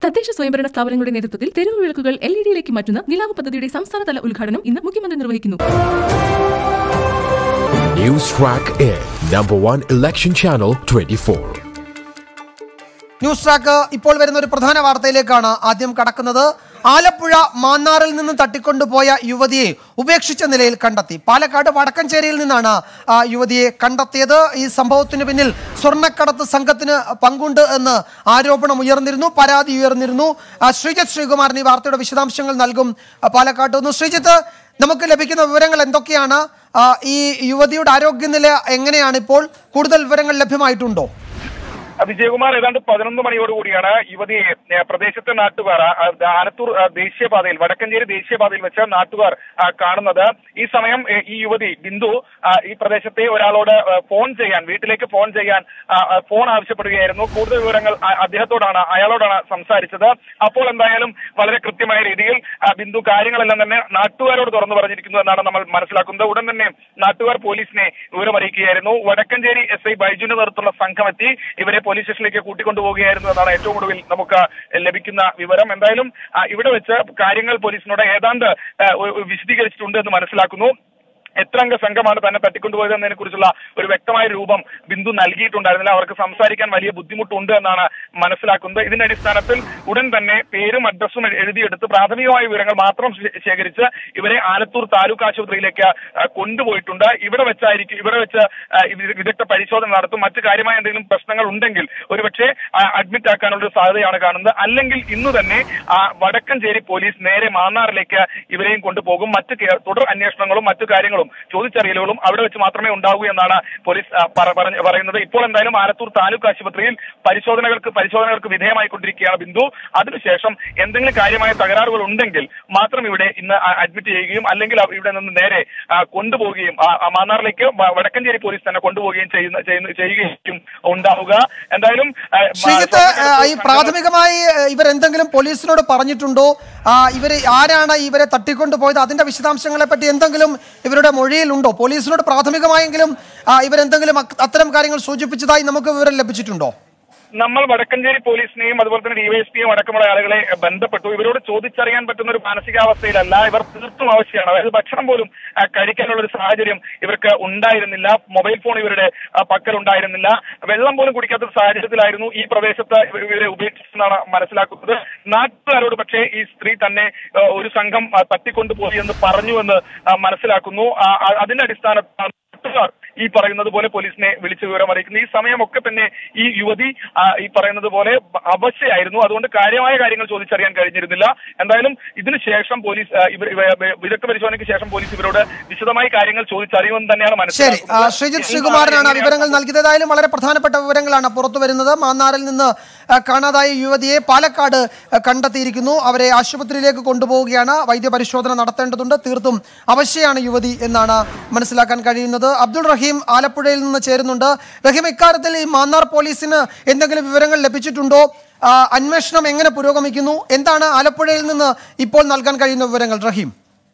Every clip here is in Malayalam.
തദ്ദേശ സ്വയംഭരണ സ്ഥാപനങ്ങളുടെ നേതൃത്വത്തിൽ തെരുവ് വിളക്കുകൾ എൽ ഇ ഡിയിലേക്ക് മാറ്റുന്ന നിലാവ് പദ്ധതിയുടെ സംസ്ഥാനതല ഉദ്ഘാടനം ഇന്ന് മുഖ്യമന്ത്രി നിർവഹിക്കുന്നു News Track Air, number one election channel 24. News track ഇപ്പോൾ വരുന്ന ഒരു പ്രധാന വാർത്തയിലേക്കാണ് ആദ്യം കടക്കുന്നത് ആലപ്പുഴ മാന്നാറിൽ നിന്ന് തട്ടിക്കൊണ്ടുപോയ യുവതിയെ ഉപേക്ഷിച്ച നിലയിൽ കണ്ടെത്തി പാലക്കാട് വടക്കഞ്ചേരിയിൽ നിന്നാണ് ആ, യുവതിയെ കണ്ടെത്തിയത് ഈ സംഭവത്തിന് പിന്നിൽ സ്വർണ്ണക്കടത്ത് സംഘത്തിന് പങ്കുണ്ട് എന്ന് ആരോപണം ഉയർന്നിരുന്നു പരാതി ഉയർന്നിരുന്നു ആ, ശ്രീജിത്ത് ശ്രീകുമാറിന് ഈ വാർത്തയുടെ വിശദാംശങ്ങൾ നൽകും ആ, പാലക്കാട്ട് നിന്ന് ശ്രീജിത്ത് നമുക്ക് ലഭിക്കുന്ന വിവരങ്ങൾ എന്തൊക്കെയാണ് ആ, ഈ യുവതിയുടെ ആരോഗ്യനില എങ്ങനെയാണ് ഇപ്പോൾ കൂടുതൽ വിവരങ്ങൾ ലഭ്യമായിട്ടുണ്ടോ വിജയകുമാർ ഏതാണ്ട് പതിനൊന്ന് മണിയോടുകൂടിയാണ് യുവതിയെ ഏ, പ്രദേശത്തെ നാട്ടുകാർ ആ, ആ, ആലത്തൂർ ആ, ദേശീയപാതയിൽ വടക്കഞ്ചേരി ദേശീയപാതയിൽ വെച്ച് നാട്ടുകാർ ആ, കാണുന്നത് ഈ സമയം ഏ, ഈ യുവതി ബിന്ദു ആ, ഈ പ്രദേശത്തെ ഒരാളോട് ആ, ഫോൺ ചെയ്യാൻ വീട്ടിലേക്ക് ഫോൺ ചെയ്യാൻ ആ, ആ, ഫോൺ ആവശ്യപ്പെടുകയായിരുന്നു കൂടുതൽ വിവരങ്ങൾ ആ, അദ്ദേഹത്തോടാണ് അയാളോടാണ് സംസാരിച്ചത് അപ്പോൾ എന്തായാലും വളരെ കൃത്യമായ രീതിയിൽ ആ, ബിന്ദു കാര്യങ്ങളെല്ലാം തന്നെ നാട്ടുകാരോട് തുറന്നു പറഞ്ഞിരിക്കുന്നു എന്നാണ് നമ്മൾ മനസ്സിലാക്കുന്നത് ഉടൻ തന്നെ നാട്ടുകാർ പോലീസിനെ വിവരം അറിയിക്കുകയായിരുന്നു വടക്കഞ്ചേരി എസ് ഐ ബൈജുവിന്റെ നേതൃത്വത്തിലുള്ള സംഘം എത്തി ഇവരെ പോലീസ് സ്റ്റേഷനിലേക്ക് കൂട്ടിക്കൊണ്ടുപോവുകയായിരുന്നു എന്നാണ് ഏറ്റവും ഒടുവിൽ നമുക്ക് ലഭിക്കുന്ന വിവരം എന്തായാലും ആ, ഇവിടെ വെച്ച് കാര്യങ്ങൾ പോലീസിനോട് ഏതാണ്ട് ആ, ഒ- വിശദീകരിച്ചിട്ടുണ്ട് എന്ന് മനസ്സിലാക്കുന്നു എത്ര അംഗ സംഘമാണ് തന്നെ തട്ടിക്കൊണ്ടുപോയത് എന്നതിനെ കുറിച്ചുള്ള ഒരു വ്യക്തമായ രൂപം ബിന്ദു നൽകിയിട്ടുണ്ടായിരുന്നില്ല അവർക്ക് സംസാരിക്കാൻ വലിയ ബുദ്ധിമുട്ടുണ്ട് എന്നാണ് മനസ്സിലാക്കുന്നത് ഇതിന്റെ അടിസ്ഥാനത്തിൽ ഉടൻ തന്നെ പേരും അഡ്രസ്സും എ- എഴുതിയെടുത്ത് പ്രാഥമികമായ വിവരങ്ങൾ മാത്രം ശേ- ശേഖരിച്ച് ഇവരെ ആലത്തൂർ താലൂക്ക് ആശുപത്രിയിലേക്ക് ആ, കൊണ്ടുപോയിട്ടുണ്ട് ഇവിടെ വെച്ചായിരിക്കും ഇവിടെ വെച്ച് ആ, വി- വിദഗ്ധ പരിശോധന നടത്തും മറ്റു കാര്യമായ എന്തെങ്കിലും പ്രശ്നങ്ങൾ ഉണ്ടെങ്കിൽ ഒരുപക്ഷെ അഡ്മിറ്റ് ആക്കാനുള്ള ഒരു സാധ്യതയാണ് കാണുന്നത് അല്ലെങ്കിൽ ഇന്ന് തന്നെ ആ, വടക്കഞ്ചേരി പോലീസ് നേരെ മാന്നാറിലേക്ക് ഇവരെയും കൊണ്ടുപോകും മറ്റ് കേ- തുടർ അന്വേഷണങ്ങളും മറ്റു കാര്യങ്ങളും ചോദിച്ചറിയലുകളും അവിടെ വെച്ച് മാത്രമേ ഉണ്ടാകൂ എന്നാണ് പോലീസ് ആ, പറ- പറഞ്ഞ് പറയുന്നത് ഇപ്പോൾ എന്തായാലും ആലത്തൂർ താലൂക്ക് ആശുപത്രിയിൽ പരിശോധനകൾക്ക് പരിശോധനകൾക്ക് വിധേയമായിക്കൊണ്ടിരിക്കുകയാണ് ബിന്ദു അതിനുശേഷം എന്തെങ്കിലും കാര്യമായ തകരാറുകൾ ഉണ്ടെങ്കിൽ മാത്രം ഇവിടെ ഇന്ന് ആ, അഡ്മിറ്റ് ചെയ്യുകയും അല്ലെങ്കിൽ അവ- ഇവിടെ നിന്ന് നേരെ ആ, കൊണ്ടുപോവുകയും ആ, ആ മാന്നാറിലേക്ക് വ- വടക്കഞ്ചേരി പോലീസ് തന്നെ കൊണ്ടുപോവുകയും ചെയ്യുന്ന ചെയ്യുന്ന- ചെയ്യുകയും ഉണ്ടാവുക എന്തായാലും ആ, മ- ശ്രീജിത്ത് ആ, ഈ പ്രാഥമികമായി ആ, ഇവരെന്തെങ്കിലും പോലീസിനോട് പറഞ്ഞിട്ടുണ്ടോ ആ, ഇവര് ആരാണ് ഇവരെ തട്ടിക്കൊണ്ടുപോയത് അതിന്റെ വിശദാംശങ്ങളെ പറ്റി എന്തെങ്കിലും ഇവരുടെ മൊഴിയിലുണ്ടോ പോലീസിനോട് പ്രാഥമികമായെങ്കിലും ആ, ഇവരെന്തെങ്കിലും അക്ക് അത്തരം കാര്യങ്ങൾ സൂചിപ്പിച്ചതായി നമുക്ക് വിവരം ലഭിച്ചിട്ടുണ്ടോ നമ്മൾ വടക്കഞ്ചേരി പോലീസിനെയും അതുപോലെ തന്നെ ഡിവൈഎസ്പിയും അടക്കമുള്ള ആളുകളെ ബന്ധപ്പെട്ടു ഇവരോട് ചോദിച്ചറിയാൻ പറ്റുന്ന ഒരു മാനസികാവസ്ഥയിലല്ല ഇവർ തീർത്തും ആവശ്യമാണ് അതായത് ഭക്ഷണം പോലും ആ, കഴിക്കാനുള്ള ഒരു സാഹചര്യം ഇവർക്ക് ഉണ്ടായിരുന്നില്ല മൊബൈൽ ഫോൺ ഇവരുടെ ആ, പക്കലുണ്ടായിരുന്നില്ല വെള്ളം പോലും കുടിക്കാത്ത ഒരു സാഹചര്യത്തിലായിരുന്നു ഈ പ്രദേശത്ത് ഇവ- ഇവരെ ഉപേക്ഷിച്ചെന്നാണ് മനസ്സിലാക്കുന്നത് നാട്ടുകാരോട് പക്ഷേ ഈ സ്ത്രീ തന്നെ ആ, ഒരു സംഘം ആ, തട്ടിക്കൊണ്ടുപോയി എന്ന് പറഞ്ഞുവെന്ന് ആ, മനസ്സിലാക്കുന്നു ആ, ആ, അതിന്റെ അടിസ്ഥാനത്തിലാണ് നാട്ടുകാർ ഈ പറയുന്നത് പോലെ പോലീസിനെ വിളിച്ച് വിവരം അറിയിക്കുന്നു ഈ സമയമൊക്കെ തന്നെ ഈ യുവതി ആ, ഈ പറയുന്നത് പോലെ അവശയായിരുന്നു അതുകൊണ്ട് കാര്യമായ കാര്യങ്ങൾ ചോദിച്ചറിയാൻ കഴിഞ്ഞിരുന്നില്ല എന്തായാലും ഇതിന് ശേഷം പോലീസ് ആ, ഇവർ ഇവ- വിദഗ്ധ പരിശോധനയ്ക്ക് ശേഷം പോലീസ് ഇവരോട് വിശദമായി കാര്യങ്ങൾ ചോദിച്ചറിയുമെന്ന് തന്നെയാണ് ശരി ആ, മനസ്സിലാക്കുന്നത് ശ്രീജിത്ത് ശ്രീകുമാരനാണ് ആ വിവരങ്ങൾ നൽകിയത് ഏതായാലും വളരെ പ്രധാനപ്പെട്ട വിവരങ്ങളാണ് പുറത്തു വരുന്നത് മാന്നാറിൽ നിന്ന് ആ, കാണാതായ യുവതിയെ പാലക്കാട് ആ, കണ്ടെത്തിയിരിക്കുന്നു അവരെ ആശുപത്രിയിലേക്ക് കൊണ്ടുപോവുകയാണ് വൈദ്യപരിശോധന നടത്തേണ്ടതുണ്ട് തീർത്തും അവശ്യയാണ് യുവതി എന്നാണ് മനസ്സിലാക്കാൻ കഴിയുന്നത് അബ്ദുൾ റഹീം ആലപ്പുഴയിൽ നിന്ന് ചേരുന്നുണ്ട് റഹീം ഇക്കാര്യത്തിൽ ഈ മാന്നാർ പോലീസിന് എന്തെങ്കിലും വിവരങ്ങൾ ലഭിച്ചിട്ടുണ്ടോ ആ, അന്വേഷണം എങ്ങനെ പുരോഗമിക്കുന്നു എന്താണ് ആലപ്പുഴയിൽ നിന്ന് ഇപ്പോൾ നൽകാൻ കഴിയുന്ന വിവരങ്ങൾ റഹീം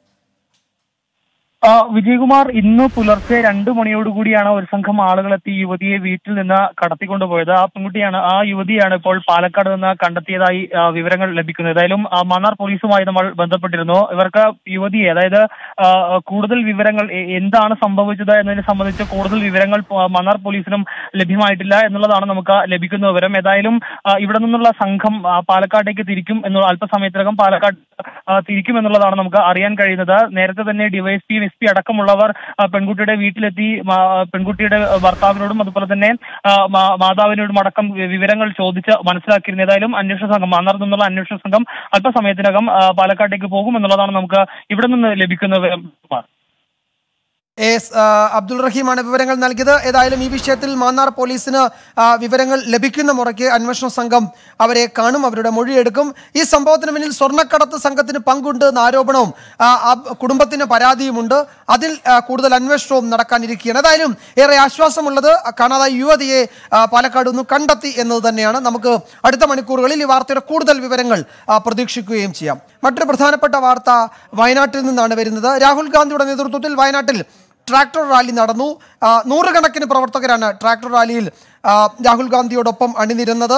ആ, വിജയകുമാർ ഇന്ന് പുലർച്ചെ രണ്ടു മണിയോടുകൂടിയാണ് ഒരു സംഘം ആളുകൾ എത്തി യുവതിയെ വീട്ടിൽ നിന്ന് കടത്തിക്കൊണ്ടുപോയത് ആ പെൺകുട്ടിയാണ് ആ യുവതിയാണ് ഇപ്പോൾ പാലക്കാട് നിന്ന് കണ്ടെത്തിയതായി ആ, വിവരങ്ങൾ ലഭിക്കുന്നത് ഏതായാലും ആ, മന്നാർ പോലീസുമായി നമ്മൾ ബന്ധപ്പെട്ടിരുന്നു ഇവർക്ക് യുവതിയെ അതായത് ആ, കൂടുതൽ വിവരങ്ങൾ എ- എന്താണ് സംഭവിച്ചത് എന്നതിനെ സംബന്ധിച്ച് കൂടുതൽ വിവരങ്ങൾ പ- മന്നാർ പോലീസിനും ലഭ്യമായിട്ടില്ല എന്നുള്ളതാണ് നമുക്ക് ലഭിക്കുന്ന വിവരം ഏതായാലും ആ, ഇവിടെ നിന്നുള്ള സംഘം ആ, പാലക്കാട്ടേക്ക് തിരിക്കും എന്നുള്ള അല്പസമയത്തിനകം പാലക്കാട് ആ, തിരിക്കും എന്നുള്ളതാണ് നമുക്ക് അറിയാൻ കഴിയുന്നത് നേരത്തെ തന്നെ ഡിവൈഎസ്പി എസ് പി അടക്കമുള്ളവർ ആ, പെൺകുട്ടിയുടെ വീട്ടിലെത്തി മാ- പെൺകുട്ടിയുടെ ഭർത്താവിനോടും അതുപോലെ തന്നെ ആ, മാ- മാതാവിനോടും അടക്കം വി- വിവരങ്ങൾ ചോദിച്ച് മനസ്സിലാക്കിയിരുന്നു ഏതായാലും അന്വേഷണ സംഘം മാന്നാർ നിന്നുള്ള അന്വേഷണ സംഘം അല്പസമയത്തിനകം ആ, പാലക്കാട്ടേക്ക് പോകും എന്നുള്ളതാണ് നമുക്ക് ഇവിടെ നിന്ന് ലഭിക്കുന്ന വിവരം എസ് ആ, അബ്ദുൾ റഹീമാണ് വിവരങ്ങൾ നൽകിയത് ഏതായാലും ഈ വിഷയത്തിൽ മാന്നാർ പോലീസിന് ആ, വിവരങ്ങൾ ലഭിക്കുന്ന മുറയ്ക്ക് അന്വേഷണ സംഘം അവരെ കാണും അവരുടെ മൊഴിയെടുക്കും ഈ സംഭവത്തിന് പിന്നിൽ സ്വർണ്ണക്കടത്ത് സംഘത്തിന് പങ്കുണ്ട് എന്ന ആരോപണവും ആ, ആ കുടുംബത്തിന് പരാതിയുമുണ്ട് അതിൽ ആ, കൂടുതൽ അന്വേഷണവും നടക്കാനിരിക്കുകയാണ് ഏതായാലും ഏറെ ആശ്വാസമുള്ളത് കാണാതായ യുവതിയെ ആ, പാലക്കാട് നിന്ന് കണ്ടെത്തി എന്നത് തന്നെയാണ് നമുക്ക് അടുത്ത മണിക്കൂറുകളിൽ ഈ വാർത്തയുടെ കൂടുതൽ വിവരങ്ങൾ ആ, പ്രതീക്ഷിക്കുകയും ചെയ്യാം മറ്റൊരു പ്രധാനപ്പെട്ട വാർത്ത വയനാട്ടിൽ നിന്നാണ് വരുന്നത് രാഹുൽ ഗാന്ധിയുടെ നേതൃത്വത്തിൽ വയനാട്ടിൽ ട്രാക്ടർ റാലി നടന്നു ആ, നൂറുകണക്കിന് പ്രവർത്തകരാണ് ട്രാക്ടർ റാലിയിൽ ആ, രാഹുൽ ഗാന്ധിയോടൊപ്പം അണിനിരുന്നത്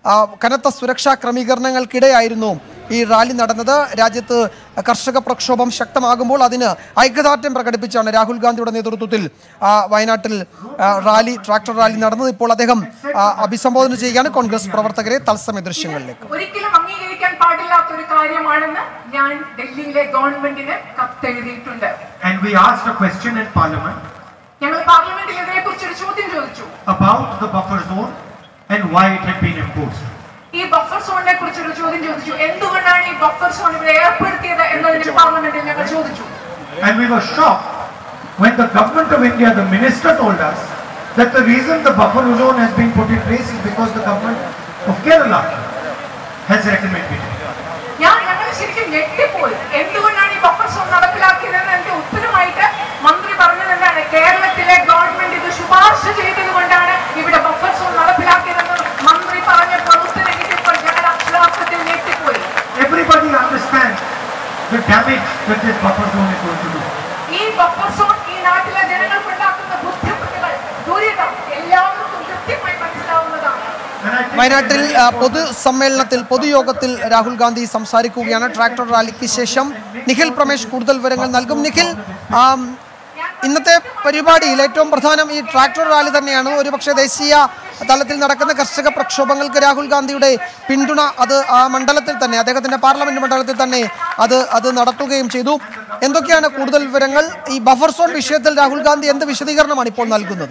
ആ, കനത്ത സുരക്ഷാ ക്രമീകരണങ്ങൾക്കിടെയായിരുന്നു ഈ റാലി നടന്നത് രാജ്യത്ത് കർഷക പ്രക്ഷോഭം ശക്തമാകുമ്പോൾ അതിന് ഐക്യദാർഢ്യം പ്രകടിപ്പിച്ചാണ് രാഹുൽ ഗാന്ധിയുടെ നേതൃത്വത്തിൽ ആ, വയനാട്ടിൽ ആ, റാലി ട്രാക്ടർ റാലി നടന്നത് ഇപ്പോൾ അദ്ദേഹം ആ, അഭിസംബോധന ചെയ്യുകയാണ് കോൺഗ്രസ് പ്രവർത്തകരെ തത്സമയ ദൃശ്യങ്ങളിലേക്ക് ഒരിക്കലും അംഗീകരിക്കാൻ പാടില്ലാത്ത ഒരു കാര്യമാണെന്ന് ഞാൻ ഡൽഹിയിലെ ഗവൺമെന്റിന് കത്തെഴുതിയിട്ടുണ്ട് And we asked a question in Parliament ഞങ്ങൾ പാർലമെന്റിൽ ഇതിനെക്കുറിച്ച് ഒരു ചോദ്യം ചോദിച്ചു about the buffer zone and why it had been imposed. ഈ ബഫർ സോണിനെ കുറിച്ച് ഒരു ചോദ്യം ചോദിച്ചു എന്തുകൊണ്ടാണ് ഈ ബഫർ സോൺ ഇവിടെ ഏർപ്പെടുത്തിയത് എന്നതിന് പാർലമെന്റിൽ ഞങ്ങൾ ചോദിച്ചു And we were shocked when the government of India, the minister told us that the reason the buffer zone has been put in place is because the government of Kerala has recommended it. ഞാൻ ഞങ്ങൾ ശരിക്കും ഞെട്ടിപ്പോയി എന്തുകൊണ്ടാണ് ഈ ബഫർ സോൺ നടപ്പിലാക്കിയതെന്ന് എന്റെ ഉത്തരമായിട്ട് മന്ത്രി പറഞ്ഞത് എന്താണ് കേരളത്തിലെ ഗവൺമെന്റ് ഇത് ശുപാർശ ചെയ്തത് കൊണ്ടാണ് ഇവിടെ ബഫർ സോൺ നടപ്പിലാക്കിയതെന്ന് മന്ത്രി പറഞ്ഞപ്പോൾ ഉത്തരം കിട്ടിയപ്പോൾ ഞങ്ങൾ അക്ഷരാർത്ഥത്തിൽ ഞെട്ടിപ്പോയി Everybody understands the damage that this buffer zone is going to do. ഈ ബഫർ സോൺ ഈ നാട്ടിലെ ജനങ്ങൾക്കുണ്ടാക്കുന്ന ബുദ്ധിമുട്ടുകൾ ദുരിതം എല്ലാവർക്കും കൃത്യമായി മനസ്സിലാവുന്നതാണ് And I think വയനാട്ടിൽ ആ, പൊതുസമ്മേളനത്തിൽ പൊതുയോഗത്തിൽ രാഹുൽ ഗാന്ധി സംസാരിക്കുകയാണ് ട്രാക്ടർ റാലിക്ക് ശേഷം നിഖിൽ പ്രമേഷ് കൂടുതൽ വിവരങ്ങൾ നൽകും നിഖിൽ ആം, ഇന്നത്തെ പരിപാടിയിൽ ഏറ്റവും പ്രധാനം ഈ ട്രാക്ടർ റാലി തന്നെയാണ് ഒരുപക്ഷെ ദേശീയ തലത്തിൽ നടക്കുന്ന കർഷക പ്രക്ഷോഭങ്ങൾക്ക് രാഹുൽ ഗാന്ധിയുടെ പിന്തുണ അത് ആ മണ്ഡലത്തിൽ തന്നെ അദ്ദേഹത്തിന്റെ പാർലമെന്റ് മണ്ഡലത്തിൽ തന്നെ അത് അത് നടത്തുകയും ചെയ്തു എന്തൊക്കെയാണ് കൂടുതൽ വിവരങ്ങൾ ഈ ബഫർ സോൺ വിഷയത്തിൽ രാഹുൽ ഗാന്ധി എന്ത് വിശദീകരണമാണ് ഇപ്പോൾ നൽകുന്നത്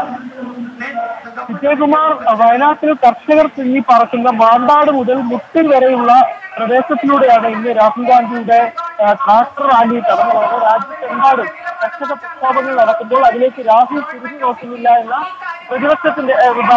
വിജയകുമാർ വയനാട്ടിൽ കർഷകർ തിങ്ങി പറക്കുന്ന മാണ്ടാട് മുതൽ മുട്ടിൽ വരെയുള്ള പ്രദേശത്തിലൂടെയാണ് ഇന്ന് രാഹുൽ ഗാന്ധിയുടെ ആ, ട്രാക്ടർ റാലി കടന്നു പോകുന്നത് രാജ്യത്തെമ്പാടും കർഷക പ്രക്ഷോഭങ്ങൾ നടക്കുമ്പോൾ അതിലേക്ക് രാഹുൽ തിരിഞ്ഞു നോക്കുന്നില്ല എന്ന പ്രതിപക്ഷത്തിന്റെ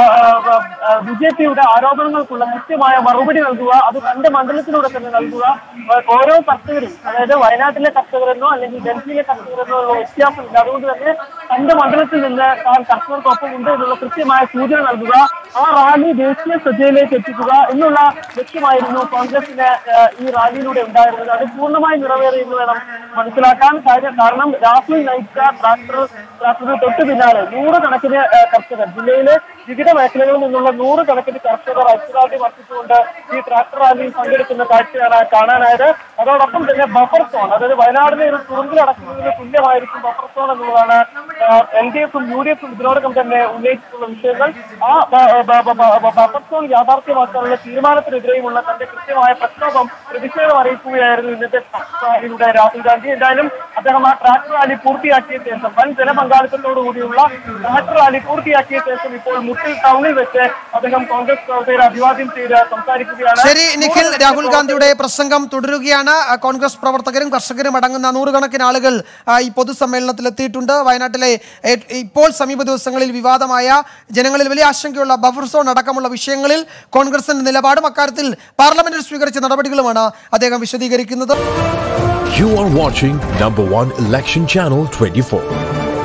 ബി ജെ പിയുടെ ആരോപണങ്ങൾക്കുള്ള കൃത്യമായ മറുപടി നൽകുക അത് തന്റെ മണ്ഡലത്തിലൂടെ തന്നെ നൽകുക ആ, ഓരോ കർഷകരും അതായത് വയനാട്ടിലെ കർഷകരെന്നോ അല്ലെങ്കിൽ ഡൽഹിയിലെ കർഷകരെന്നോ ഉള്ള വ്യത്യാസമില്ല അതുകൊണ്ട് തന്നെ തന്റെ മണ്ഡലത്തിൽ നിന്ന് താൻ കർഷകർക്കൊപ്പം ഉണ്ട് എന്നുള്ള കൃത്യമായ സൂചന നൽകുക ആ റാലി ദേശീയ ശ്രദ്ധയിലേക്ക് എത്തിക്കുക എന്നുള്ള ലക്ഷ്യമായിരുന്നു കോൺഗ്രസിന് ആ, ഈ റാലിയിലൂടെ ഉണ്ടായിരുന്നത് അത് പൂർണ്ണമായി നിറവേറി എന്ന് വേണം മനസ്സിലാക്കാൻ കാര്യം കാരണം രാഹുൽ നയിച്ച ട്രാക്ടർ ട്രാക്ടറിന് തൊട്ടു പിന്നാലെ നൂറുകണക്കിന് ആ, കർഷകർ ജില്ലയിലെ വിവിധ മേഖലകളിൽ നിന്നുള്ള നൂറുകണക്കിന് കർഷകർ ഐക്യദാർഢ്യം വർദ്ധിച്ചുകൊണ്ട് ഈ ട്രാക്ടർ റാലിയിൽ പങ്കെടുക്കുന്ന കാഴ്ചയാണ് കാണാനായത് അതോടൊപ്പം തന്നെ ബഫർ സോൺ അതായത് വയനാടിനെ ഒരു തുറങ്കിലടക്കുന്നതിന് തുല്യമായിരിക്കും ബഫർ സോൺ എന്നുള്ളതാണ് എൽ ഡി എഫും യു ഡി എഫും ഇതിനോടകം തന്നെ ഉന്നയിച്ചിട്ടുള്ള വിഷയങ്ങൾ ആ ബ- ബ- ബ- ബ- ബഫർ സോൺ യാഥാർത്ഥ്യമാക്കാനുള്ള തീരുമാനത്തിനെതിരെയുമുള്ള തന്റെ കൃത്യമായ പ്രക്ഷോഭം പ്രതിഷേധം അറിയിക്കുകയായിരുന്നു ഇന്നത്തെ റാലിയിലൂടെ രാഹുൽ ഗാന്ധി എന്തായാലും അദ്ദേഹം ആ ട്രാക്ടർ റാലി പൂർത്തിയാക്കിയ ശേഷം വൻ ജനപങ്കാളിത്തത്തോടുകൂടിയുള്ള ട്രാക്ടർ റാലി പൂർത്തിയാക്കിയ ശേഷം ഇപ്പോൾ മുട്ടിൽ ടൗണിൽ വെച്ച് അദ്ദേഹം കോൺഗ്രസ് പ്രവർത്തകരെ അഭിവാദ്യം ചെയ്ത് സംസാരിക്കുകയാണ് ശരി നിഖിൽ രാഹുൽ ഗാന്ധിയുടെ പ്രസംഗം തുടരുകയാണ് ആ, കോൺഗ്രസ് പ്രവർത്തകരും കർഷകരും അടങ്ങുന്ന നൂറുകണക്കിന് ആളുകൾ ആ, ഈ പൊതുസമ്മേളനത്തിൽ എത്തിയിട്ടുണ്ട് വയനാട്ടിലെ ഏ- ഇപ്പോൾ സമീപ ദിവസങ്ങളിൽ വിവാദമായ ജനങ്ങളിൽ വലിയ ആശങ്കയുള്ള ബഫർ സോൺ അടക്കമുള്ള വിഷയങ്ങളിൽ കോൺഗ്രസിന്റെ നിലപാടും അക്കാര്യത്തിൽ പാർലമെന്റിൽ സ്വീകരിച്ച നടപടികളുമാണ് അദ്ദേഹം വിശദീകരിക്കുന്നത് You are watching number one election channel 24.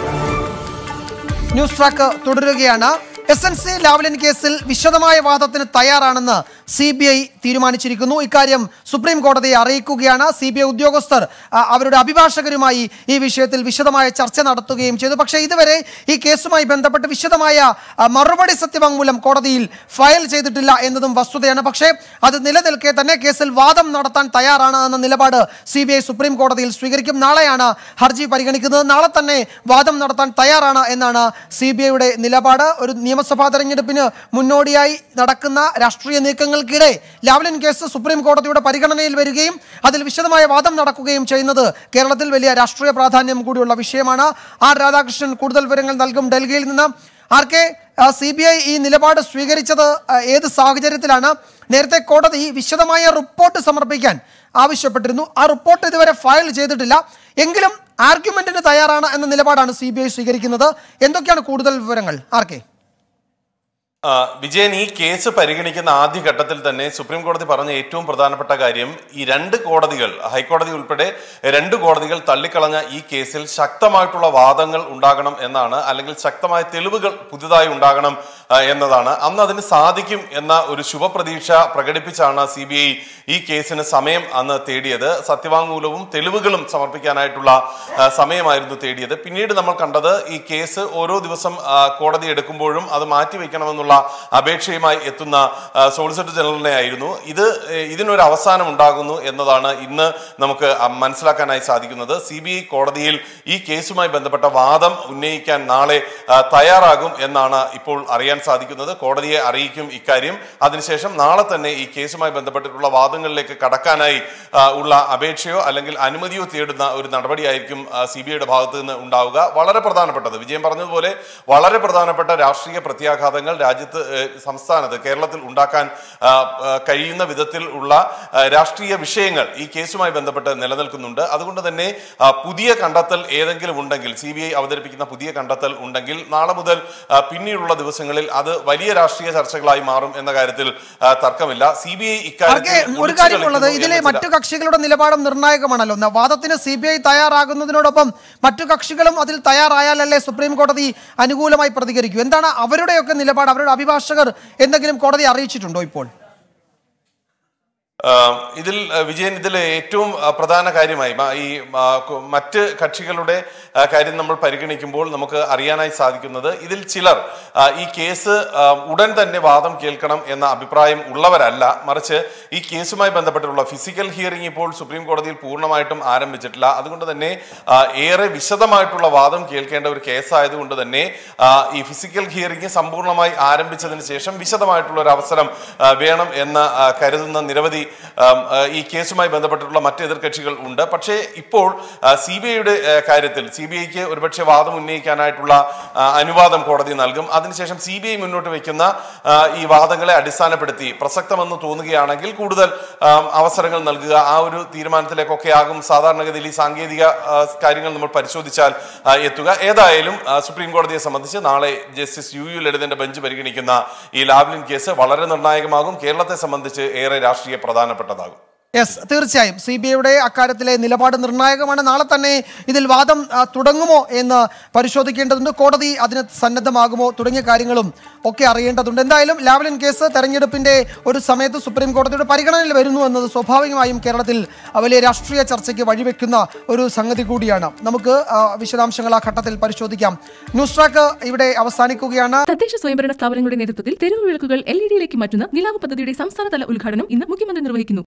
News track തുടരുകയാണ് എസ് എൻ സി ലാവ്ലിൻ കേസിൽ വിശദമായ വാദത്തിന് തയ്യാറാണെന്ന് സി ബി ഐ തീരുമാനിച്ചിരിക്കുന്നു ഇക്കാര്യം സുപ്രീം കോടതിയെ അറിയിക്കുകയാണ് സി ബി ഐ ഉദ്യോഗസ്ഥർ ആ, അവരുടെ അഭിഭാഷകരുമായി ഈ വിഷയത്തിൽ വിശദമായ ചർച്ച നടത്തുകയും ചെയ്തു പക്ഷേ ഇതുവരെ ഈ കേസുമായി ബന്ധപ്പെട്ട് വിശദമായ ആ, മറുപടി സത്യവാങ്മൂലം കോടതിയിൽ ഫയൽ ചെയ്തിട്ടില്ല എന്നതും വസ്തുതയാണ് പക്ഷേ അത് നിലനിൽക്കെ തന്നെ കേസിൽ വാദം നടത്താൻ തയ്യാറാണ് എന്ന നിലപാട് സി ബി ഐ സുപ്രീം കോടതിയിൽ സ്വീകരിക്കും നാളെയാണ് ഹർജി പരിഗണിക്കുന്നത് നാളെ തന്നെ വാദം നടത്താൻ തയ്യാറാണ് എന്നാണ് സി ബി ഐയുടെ നിലപാട് ഒരു നിയമസഭാ തെരഞ്ഞെടുപ്പിന് മുന്നോടിയായി നടക്കുന്ന രാഷ്ട്രീയ നീക്കങ്ങൾക്കിടെ ലാവ്ലിൻ കേസ് സുപ്രീം കോടതിയുടെ പരിഗണനയിൽ വരികയും അതിൽ വിശദമായ വാദം നടക്കുകയും ചെയ്യുന്നത് കേരളത്തിൽ വലിയ രാഷ്ട്രീയ പ്രാധാന്യം കൂടിയുള്ള വിഷയമാണ് ആർ രാധാകൃഷ്ണൻ കൂടുതൽ വിവരങ്ങൾ നൽകും ഡൽഹിയിൽ നിന്ന് R K C B I ഈ നിലപാട് സ്വീകരിച്ചത് ആ, ഏത് സാഹചര്യത്തിലാണ് നേരത്തെ കോടതി വിശദമായ റിപ്പോർട്ട് സമർപ്പിക്കാൻ ആവശ്യപ്പെട്ടിരുന്നു ആ റിപ്പോർട്ട് ഇതുവരെ ഫയൽ ചെയ്തിട്ടില്ല എങ്കിലും ആർഗ്യുമെന്റിന് തയ്യാറാണ് എന്ന നിലപാടാണ് സി ബി ഐ സ്വീകരിക്കുന്നത് എന്തൊക്കെയാണ് കൂടുതൽ വിവരങ്ങൾ ആർ കെ ആ, വിജയൻ ഈ കേസ് പരിഗണിക്കുന്ന ആദ്യ ഘട്ടത്തിൽ തന്നെ സുപ്രീം കോടതി പറഞ്ഞ ഏറ്റവും പ്രധാനപ്പെട്ട കാര്യം ഈ രണ്ട് കോടതികൾ ഹൈക്കോടതി ഉൾപ്പെടെ രണ്ട് കോടതികൾ തള്ളിക്കളഞ്ഞ ഈ കേസിൽ ശക്തമായിട്ടുള്ള വാദങ്ങൾ ഉണ്ടാകണം എന്നാണ് അല്ലെങ്കിൽ ശക്തമായ തെളിവുകൾ പുതുതായി ഉണ്ടാകണം ആ, എന്നതാണ് അന്ന് അതിന് സാധിക്കും എന്ന ഒരു ശുഭപ്രതീക്ഷ പ്രകടിപ്പിച്ചാണ് സി ബി ഐ ഈ കേസിന് സമയം അന്ന് തേടിയത് സത്യവാങ്മൂലവും തെളിവുകളും സമർപ്പിക്കാനായിട്ടുള്ള ആ, സമയമായിരുന്നു തേടിയത് പിന്നീട് നമ്മൾ കണ്ടത് ഈ കേസ് ഓരോ ദിവസം ആ, കോടതി എടുക്കുമ്പോഴും അത് മാറ്റിവെക്കണമെന്നുള്ള അപേക്ഷയുമായി എത്തുന്ന ആ, സോളിസിറ്റർ ജനറലിനെ ആയിരുന്നു ഇത് ഏ, ഇതിനൊരു അവസാനം ഉണ്ടാകുന്നു എന്നതാണ് ഇന്ന് നമുക്ക് ആ, മനസ്സിലാക്കാനായി സാധിക്കുന്നത് സി ബി ഐ കോടതിയിൽ ഈ കേസുമായി ബന്ധപ്പെട്ട വാദം ഉന്നയിക്കാൻ നാളെ ആ, തയ്യാറാകും എന്നാണ് ഇപ്പോൾ അറിയാൻ സാധിക്കുന്നത് കോടതിയെ അറിയിക്കും ഇക്കാര്യം അതിനുശേഷം നാളെ തന്നെ ഈ കേസുമായി ബന്ധപ്പെട്ടിട്ടുള്ള വാദങ്ങളിലേക്ക് കടക്കാനായി ആ, ഉള്ള അപേക്ഷയോ അല്ലെങ്കിൽ അനുമതിയോ തേടുന്ന ഒരു നടപടിയായിരിക്കും സി ബി ഐയുടെ ഭാഗത്ത് നിന്ന് ഉണ്ടാവുക വളരെ പ്രധാനപ്പെട്ടത് വിജയം പറഞ്ഞതുപോലെ വളരെ പ്രധാനപ്പെട്ട രാഷ്ട്രീയ പ്രത്യാഘാതങ്ങൾ രാജ്യത്ത് ഏഹ്, സംസ്ഥാനത്ത് കേരളത്തിൽ ഉണ്ടാക്കാൻ ആ, ആ, കഴിയുന്ന വിധത്തിൽ ഉള്ള ആ, രാഷ്ട്രീയ വിഷയങ്ങൾ ഈ കേസുമായി ബന്ധപ്പെട്ട് നിലനിൽക്കുന്നുണ്ട് അതുകൊണ്ട് തന്നെ ആ, പുതിയ കണ്ടെത്തൽ ഏതെങ്കിലും ഉണ്ടെങ്കിൽ സി ബി ഐ അവതരിപ്പിക്കുന്ന പുതിയ കണ്ടെത്തൽ ഉണ്ടെങ്കിൽ നാളെ മുതൽ ആ, പിന്നീടുള്ള ദിവസങ്ങളിൽ അത് വലിയ രാഷ്ട്രീയ ചർച്ചകളായി മാറും എന്ന കാര്യത്തിൽ ആ, തർക്കമില്ല സി ബി ഐ ആർക്കെ ഒരു കാര്യമുള്ളത് ഇതിലെ മറ്റു കക്ഷികളുടെ നിലപാടും നിർണായകമാണല്ലോ ഒന്ന് വാദത്തിന് സി ബി ഐ തയ്യാറാകുന്നതിനോടൊപ്പം മറ്റു കക്ഷികളും അതിൽ തയ്യാറായാലല്ലേ സുപ്രീം കോടതി അനുകൂലമായി പ്രതികരിക്കൂ എന്താണ് അവരുടെയൊക്കെ നിലപാട് അവരുടെ അഭിഭാഷകർ എന്തെങ്കിലും കോടതി അറിയിച്ചിട്ടുണ്ടോ ഇപ്പോൾ ആ, ഇതിൽ ആ, വിജയൻ ഇതിൽ ഏറ്റവും ആ, പ്രധാന കാര്യമായി മ- ഈ ആ, കു- മറ്റ് കക്ഷികളുടെ ആ, കാര്യം നമ്മൾ പരിഗണിക്കുമ്പോൾ നമുക്ക് അറിയാനായി സാധിക്കുന്നത് ഇതിൽ ചിലർ ആ, ഈ കേസ് ആ, ഉടൻ തന്നെ വാദം കേൾക്കണം എന്ന അഭിപ്രായം ഉള്ളവരല്ല മറിച്ച് ഈ കേസുമായി ബന്ധപ്പെട്ടുള്ള ഫിസിക്കൽ ഹിയറിംഗ് ഇപ്പോൾ സുപ്രീം കോടതിയിൽ പൂർണ്ണമായിട്ടും ആരംഭിച്ചിട്ടില്ല അതുകൊണ്ട് തന്നെ ആ, ഏറെ വിശദമായിട്ടുള്ള വാദം കേൾക്കേണ്ട ഒരു കേസായതുകൊണ്ട് തന്നെ ആ, ഈ ഫിസിക്കൽ ഹിയറിംഗ് സമ്പൂർണ്ണമായി ആരംഭിച്ചതിന് ശേഷം വിശദമായിട്ടുള്ള ഒരു അവസരം ആ, വേണം എന്ന് ആ, കരുതുന്ന നിരവധി ആം, ആ, ഈ കേസുമായി ബന്ധപ്പെട്ടിട്ടുള്ള മറ്റ് എതിർകക്ഷികൾ ഉണ്ട് പക്ഷേ ഇപ്പോൾ സി ബി ഐയുടെ കാര്യത്തിൽ സി ബി ഐക്ക് ഒരുപക്ഷെ വാദം ഉന്നയിക്കാനായിട്ടുള്ള ആ, അനുവാദം കോടതി നൽകും അതിനുശേഷം സി ബി ഐ മുന്നോട്ട് വയ്ക്കുന്ന ആ, ഈ വാദങ്ങളെ അടിസ്ഥാനപ്പെടുത്തി പ്രസക്തമെന്ന് തോന്നുകയാണെങ്കിൽ കൂടുതൽ ആം, അവസരങ്ങൾ നൽകുക ആ ഒരു തീരുമാനത്തിലേക്കൊക്കെ ആകും സാധാരണഗതിയിൽ ഈ സാങ്കേതിക ആ, കാര്യങ്ങൾ നമ്മൾ പരിശോധിച്ചാൽ ആ, എത്തുക ഏതായാലും ആ, സുപ്രീം കോടതിയെ സംബന്ധിച്ച് നാളെ ജസ്റ്റിസ് യു യു ലളിതന്റെ ബെഞ്ച് പരിഗണിക്കുന്ന ഈ ലാവ്ലിൻ കേസ് വളരെ നിർണായകമാകും കേരളത്തെ സംബന്ധിച്ച് ഏറെ രാഷ്ട്രീയ പ്രധാനപ്പെട്ടതാകും യെസ് തീർച്ചയായും സി ബി ഐയുടെ അക്കാര്യത്തിലെ നിലപാട് നിർണായകമാണ് നാളെ തന്നെ ഇതിൽ വാദം ആ, തുടങ്ങുമോ എന്ന് പരിശോധിക്കേണ്ടതുണ്ട് കോടതി അതിന് സന്നദ്ധമാകുമോ തുടങ്ങിയ കാര്യങ്ങളും ഒക്കെ അറിയേണ്ടതുണ്ട് എന്തായാലും ലാവ്ലിൻ കേസ് തെരഞ്ഞെടുപ്പിന്റെ ഒരു സമയത്ത് സുപ്രീം കോടതിയുടെ പരിഗണനയിൽ വരുന്നു എന്നത് സ്വാഭാവികമായും കേരളത്തിൽ വലിയ രാഷ്ട്രീയ ചർച്ചയ്ക്ക് വഴിവെക്കുന്ന ഒരു സംഗതി കൂടിയാണ് നമുക്ക് ആ, വിശദാംശങ്ങൾ ആ ഘട്ടത്തിൽ പരിശോധിക്കാം ന്യൂസ് ട്രാക്ക് ഇവിടെ അവസാനിക്കുകയാണ് തദ്ദേശ സ്വയംഭരണ സ്ഥാപനങ്ങളുടെ നേതൃത്വത്തിൽ തെരുവ് വിളക്കുകൾ എൽ ഇ ഡിയിലേക്ക് മാറ്റുന്ന നിലാവ് പദ്ധതിയുടെ സംസ്ഥാനതല ഉദ്ഘാടനം ഇന്ന് മുഖ്യമന്ത്രി നിർവഹിക്കുന്നു